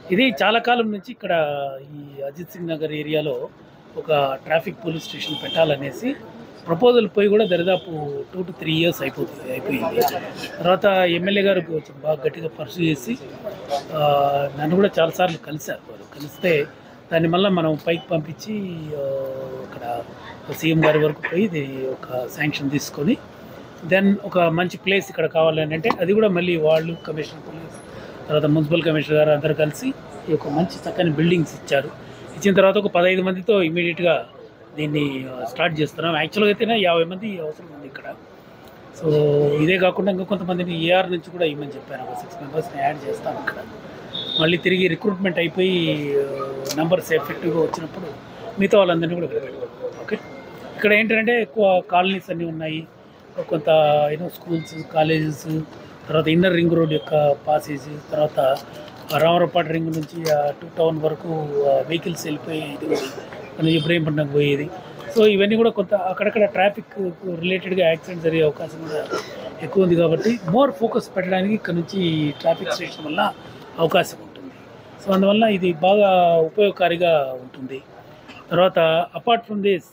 ఇది చాలా కాలం నుంచి ఇక్కడ ఈ అజిత్ సింగ్ నగర్ ఏరియాలో ఒక ట్రాఫిక్ పోలీస్ స్టేషన్ పెట్టాలనేసి ప్రపోజల్ పోయి కూడా దరిదాపు టూ టు త్రీ ఇయర్స్ అయిపోతుంది అయిపోయింది తర్వాత ఎమ్మెల్యే గారు కొంచెం బాగా గట్టిగా పర్సూ చేసి ఆ, నన్ను కూడా చాలాసార్లు కలిశారు వాళ్ళు కలిస్తే దాన్ని మళ్ళీ మనం పైకి పంపించి ఆ, అక్కడ సీఎం గారి వరకు పోయి ఇది ఒక శాంక్షన్ తీసుకొని దెన్ ఒక మంచి ప్లేస్ ఇక్కడ కావాలని అంటే అది కూడా మళ్ళీ వాళ్ళు కమిషనర్ పోలీస్ తర్వాత మున్సిపల్ కమిషనర్ గారు అందరు కలిసి ఈ ఒక మంచి చక్కని బిల్డింగ్స్ ఇచ్చారు ఇచ్చిన తర్వాత ఒక పదహైదు మందితో ఇమీడియట్గా దీన్ని స్టార్ట్ చేస్తున్నాం యాక్చువల్గా అయితేనే యాభై మంది అవసరం ఉంది ఇక్కడ సో ఇదే కాకుండా ఇంకా కొంతమందిని ఏఆర్ నుంచి కూడా ఇవ్వమని చెప్పాను ఒక సిక్స్ మెంబర్స్ని యాడ్ చేస్తాం ఇక్కడ మళ్ళీ తిరిగి రిక్రూట్మెంట్ అయిపోయి నంబర్స్ ఎఫెక్టివ్గా వచ్చినప్పుడు మిగతా వాళ్ళందరినీ కూడా ఇక్కడ పెట్టుకోవాలి ఓకే ఇక్కడ ఏంటంటే ఎక్కువ కాలనీస్ అన్నీ ఉన్నాయి కొంత యూనో స్కూల్స్ కాలేజెస్ తర్వాత ఇన్నర్ రింగ్ రోడ్ యొక్క పాసేజ్ తర్వాత రామరపాటి రింగ్ నుంచి టూ టౌన్ వరకు వెహికల్స్ వెళ్ళిపోయి ఇది మన ఇబ్రహీంపట్నంకి పోయేది సో ఇవన్నీ కూడా కొంత అక్కడక్కడ ట్రాఫిక్ రిలేటెడ్గా యాక్సిడెంట్ జరిగే అవకాశం కూడా ఎక్కువ ఉంది కాబట్టి మోర్ ఫోకస్ పెట్టడానికి ఇక్కడ నుంచి ట్రాఫిక్ స్టేషన్ వల్ల అవకాశం ఉంటుంది సో అందువల్ల ఇది బాగా ఉపయోగకారిగా ఉంటుంది తర్వాత apart from this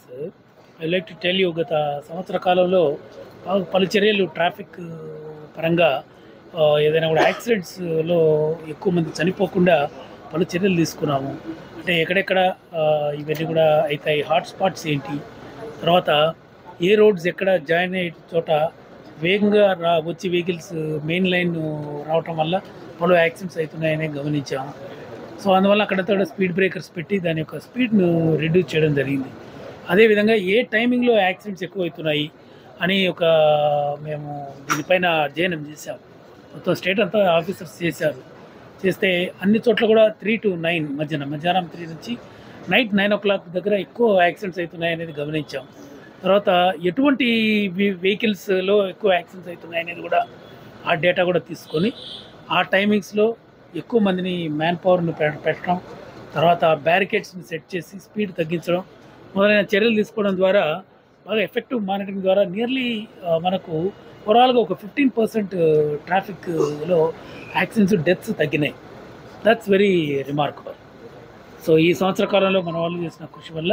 I like to tell you గత సంవత్సర కాలంలో బాగా పలు చర్యలు ట్రాఫిక్ పరంగా ఆ, ఏదైనా కూడా యాక్సిడెంట్స్లో ఎక్కువ మంది చనిపోకుండా పలు చర్యలు తీసుకున్నాము అంటే ఎక్కడెక్కడ ఆ, ఇవన్నీ కూడా అవుతాయి హాట్ స్పాట్స్ ఏంటి తర్వాత ఏ రోడ్స్ ఎక్కడ జాయిన్ అయ్యే చోట వేగంగా రా వచ్చి వెహికల్స్ మెయిన్ లైన్ రావటం వల్ల పలు యాక్సిడెంట్స్ అవుతున్నాయని గమనించాము సో అందువల్ల అక్కడంతా స్పీడ్ బ్రేకర్స్ పెట్టి దాని యొక్క స్పీడ్ను రిడ్యూస్ చేయడం జరిగింది అదేవిధంగా ఏ టైమింగ్లో యాక్సిడెంట్స్ ఎక్కువ అవుతున్నాయి అని ఒక మేము దీనిపైన అధ్యయనం చేశాం మొత్తం స్టేట్ అంతా ఆఫీసర్స్ చేశారు చేస్తే అన్ని చోట్ల కూడా త్రీ టు నైన్ మధ్యాహ్నం మధ్యాహ్నం త్రీ నుంచి నైట్ నైన్ ఓ క్లాక్ దగ్గర ఎక్కువ యాక్సిడెంట్స్ అవుతున్నాయి అనేది గమనించాం తర్వాత ఎటువంటి వెహికల్స్లో ఎక్కువ యాక్సిడెంట్స్ అవుతున్నాయి అనేది కూడా ఆ డేటా కూడా తీసుకొని ఆ టైమింగ్స్లో ఎక్కువ మందిని మ్యాన్ పవర్ని పెట్టడం తర్వాత బ్యారికేడ్స్ని సెట్ చేసి స్పీడ్ తగ్గించడం మొదలైన చర్యలు తీసుకోవడం ద్వారా బాగా ఎఫెక్టివ్ మానిటరింగ్ ద్వారా నియర్లీ మనకు ఓవరాల్గా ఒక ఫిఫ్టీన్ పర్సెంట్ ట్రాఫిక్లో యాక్సిడెంట్స్ డెత్స్ తగ్గినాయి దట్స్ వెరీ రిమార్కబుల్ సో ఈ సంవత్సర కాలంలో మన వాళ్ళు చేసిన కృషి వల్ల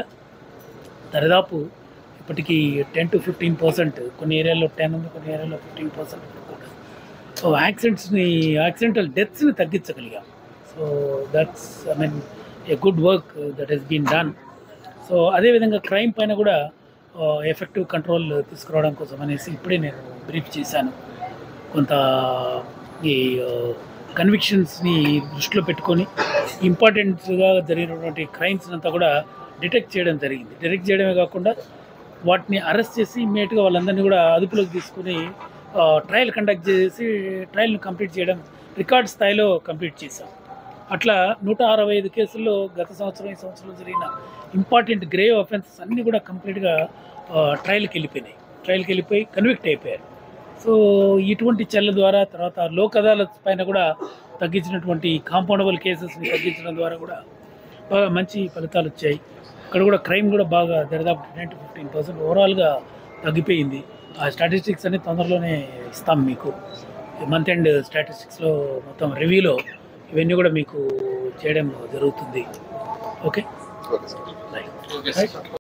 దరిదాపు ఇప్పటికీ టెన్ టు ఫిఫ్టీన్ పర్సెంట్ కొన్ని ఏరియాలో టెన్ ఉంది కొన్ని ఏరియాలో ఫిఫ్టీన్ పర్సెంట్ కూడా సో యాక్సిడెంట్స్ని యాక్సిడెంటల్ డెత్స్ని తగ్గించగలిగాం so that's I mean a good work that he's been done so అదేవిధంగా క్రైమ్ పైన కూడా ఎఫెక్టివ్ కంట్రోల్ తీసుకురావడం కోసం అనేసి ఇప్పుడే నేను బ్రీఫ్ చేశాను కొంత ఈ కన్విక్షన్స్ని దృష్టిలో పెట్టుకొని ఇంపార్టెంట్గా జరిగినటువంటి క్రైమ్స్ అంతా కూడా డిటెక్ట్ చేయడం జరిగింది డిటెక్ట్ చేయడమే కాకుండా వాటిని అరెస్ట్ చేసి ఇమ్మీడియట్గా వాళ్ళందరినీ కూడా అదుపులోకి తీసుకుని ట్రయల్ కండక్ట్ చేసి ట్రయల్ని కంప్లీట్ చేయడం రికార్డ్ స్థాయిలో కంప్లీట్ చేశాం అట్లా నూట అరవై ఐదు కేసుల్లో గత సంవత్సరం ఈ సంవత్సరంలో జరిగిన ఇంపార్టెంట్ గ్రేవ్ అఫెన్సెస్ అన్నీ కూడా కంప్లీట్గా ట్రయల్కి వెళ్ళిపోయినాయి ట్రయల్కి వెళ్ళిపోయి కన్విక్ట్ అయిపోయారు సో ఇటువంటి చర్యల ద్వారా తర్వాత లోక్ అదాలత్ పైన కూడా తగ్గించినటువంటి కాంపౌండబుల్ కేసెస్ని తగ్గించడం ద్వారా కూడా బాగా మంచి ఫలితాలు వచ్చాయి అక్కడ కూడా క్రైమ్ కూడా బాగా దరిదాపు టెన్ టు ఫిఫ్టీన్ పర్సెంట్ ఓవరాల్గా తగ్గిపోయింది ఆ స్టాటిస్టిక్స్ అన్ని తొందరలోనే ఇస్తాం మీకు మంత్ ఎండ్ స్టాటిస్టిక్స్లో మొత్తం రివ్యూలో ఇవన్నీ కూడా మీకు చేయడం జరుగుతుంది okay okay sir right okay right sir